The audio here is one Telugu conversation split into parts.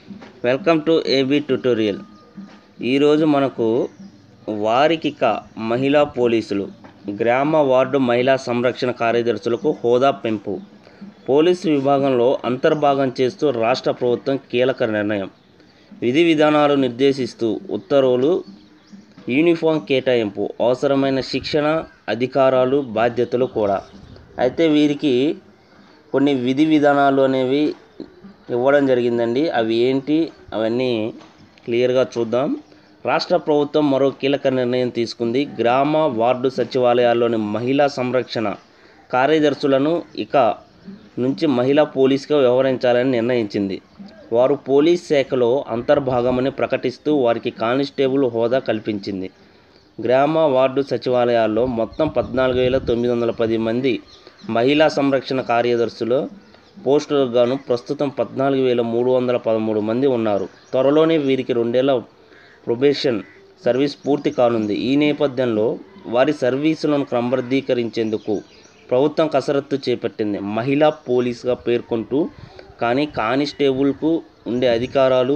వెల్కమ్ టు ఏబీ ట్యుటోరియల్ ఈరోజు మనకు వారికిక మహిళా పోలీసులు గ్రామ వార్డు మహిళా సంరక్షణ కార్యదర్శులకు హోదా పెంపు పోలీసు విభాగంలో అంతర్భాగం చేస్తూ రాష్ట్ర ప్రభుత్వం కీలక నిర్ణయం విధి విధానాలు నిర్దేశిస్తూ ఉత్తర్వులు యూనిఫామ్ కేటాయింపు అవసరమైన శిక్షణ అధికారాలు బాధ్యతలు కూడా అయితే వీరికి కొన్ని విధి విధానాలు అనేవి ఇవ్వడం జరిగిందండి అవి ఏంటి అవన్నీ క్లియర్గా చూద్దాం రాష్ట్ర ప్రభుత్వం మరో కీలక నిర్ణయం తీసుకుంది గ్రామ వార్డు సచివాలయాల్లోని మహిళా సంరక్షణ కార్యదర్శులను ఇక నుంచి మహిళా పోలీస్గా వ్యవహరించాలని నిర్ణయించింది వారు పోలీస్ శాఖలో అంతర్భాగమని ప్రకటిస్తూ వారికి కానిస్టేబుల్ హోదా కల్పించింది గ్రామ వార్డు సచివాలయాల్లో మొత్తం పద్నాలుగు వేల తొమ్మిది వందల పది మంది మహిళా సంరక్షణ కార్యదర్శులు పోస్టులకు గాను ప్రస్తుతం పద్నాలుగు వేల మూడు వందల పదమూడు మంది ఉన్నారు త్వరలోనే వీరికి రెండేళ్ల ప్రొబేషన్ సర్వీస్ పూర్తి కానుంది ఈ నేపథ్యంలో వారి సర్వీసులను క్రమబద్ధీకరించేందుకు ప్రభుత్వం కసరత్తు చేపట్టింది మహిళా పోలీస్గా పేర్కొంటూ కానీ కానిస్టేబుల్కు ఉండే అధికారాలు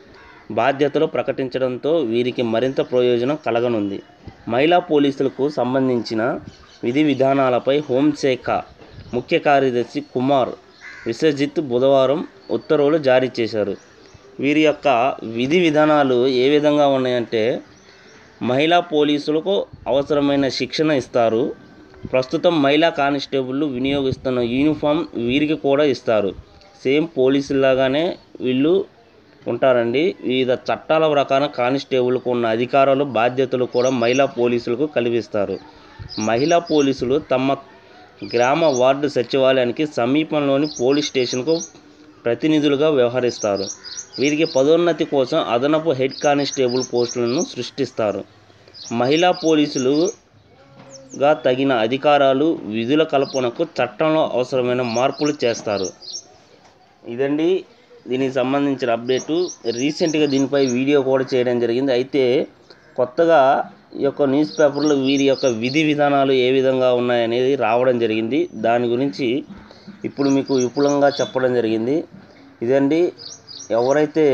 బాధ్యతలు ప్రకటించడంతో వీరికి మరింత ప్రయోజనం కలగనుంది మహిళా పోలీసులకు సంబంధించిన విధి విధానాలపై హోంశాఖ ముఖ్య కార్యదర్శి కుమార్ విశ్వజిత్ బుధవారం ఉత్తర్వులు జారీ చేశారు వీరి యొక్క విధి విధానాలు ఏ విధంగా ఉన్నాయంటే మహిళా పోలీసులకు అవసరమైన శిక్షణ ఇస్తారు ప్రస్తుతం మహిళా కానిస్టేబుల్ వినియోగిస్తున్న యూనిఫామ్ వీరికి కూడా ఇస్తారు సేమ్ పోలీసులాగానే వీళ్ళు ఉంటారండి వివిధ చట్టాల ప్రకారం కానిస్టేబుల్కు ఉన్న అధికారాలు బాధ్యతలు కూడా మహిళా పోలీసులకు కల్పిస్తారు మహిళా పోలీసులు తమ గ్రామ వార్డు సచివాలయానికి సమీపంలోని పోలీస్ స్టేషన్కు ప్రతినిధులుగా వ్యవహరిస్తారు వీరికి పదోన్నతి కోసం అదనపు హెడ్ కానిస్టేబుల్ పోస్టులను సృష్టిస్తారు మహిళా పోలీసులుగా తగిన అధికారాలు విధుల కల్పనకు చట్టంలో అవసరమైన మార్పులు చేస్తారు ఇదండి దీనికి సంబంధించిన అప్డేటు రీసెంట్గా దీనిపై వీడియో కూడా చేయడం జరిగింది అయితే కొత్తగా ఈ యొక్క న్యూస్ పేపర్లో వీరి యొక్క విధి విధానాలు ఏ విధంగా ఉన్నాయనేది రావడం జరిగింది దాని గురించి ఇప్పుడు మీకు విపులంగా చెప్పడం జరిగింది ఇదండి ఎవరైతే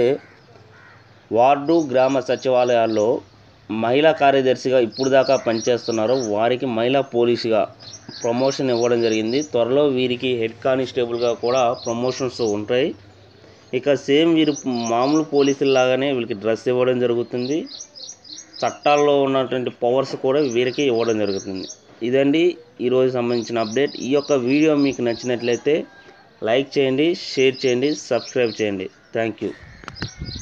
వార్డు గ్రామ సచివాలయాల్లో మహిళా కార్యదర్శిగా ఇప్పుడు దాకా పనిచేస్తున్నారో వారికి మహిళా పోలీసుగా ప్రమోషన్ ఇవ్వడం జరిగింది త్వరలో వీరికి హెడ్ కానిస్టేబుల్గా కూడా ప్రమోషన్స్ ఉంటాయి ఇక సేమ్ వీరు మామూలు పోలీసులాగానే వీళ్ళకి డ్రెస్ ఇవ్వడం జరుగుతుంది చట్టాల్లో ఉన్నటువంటి పవర్స్ కూడా వీరికి ఇవ్వడం జరుగుతుంది ఇదండి ఈరోజు సంబంధించిన అప్డేట్ ఈ యొక్క వీడియో మీకు నచ్చినట్లయితే లైక్ చేయండి షేర్ చేయండి సబ్స్క్రైబ్ చేయండి థ్యాంక్ యూ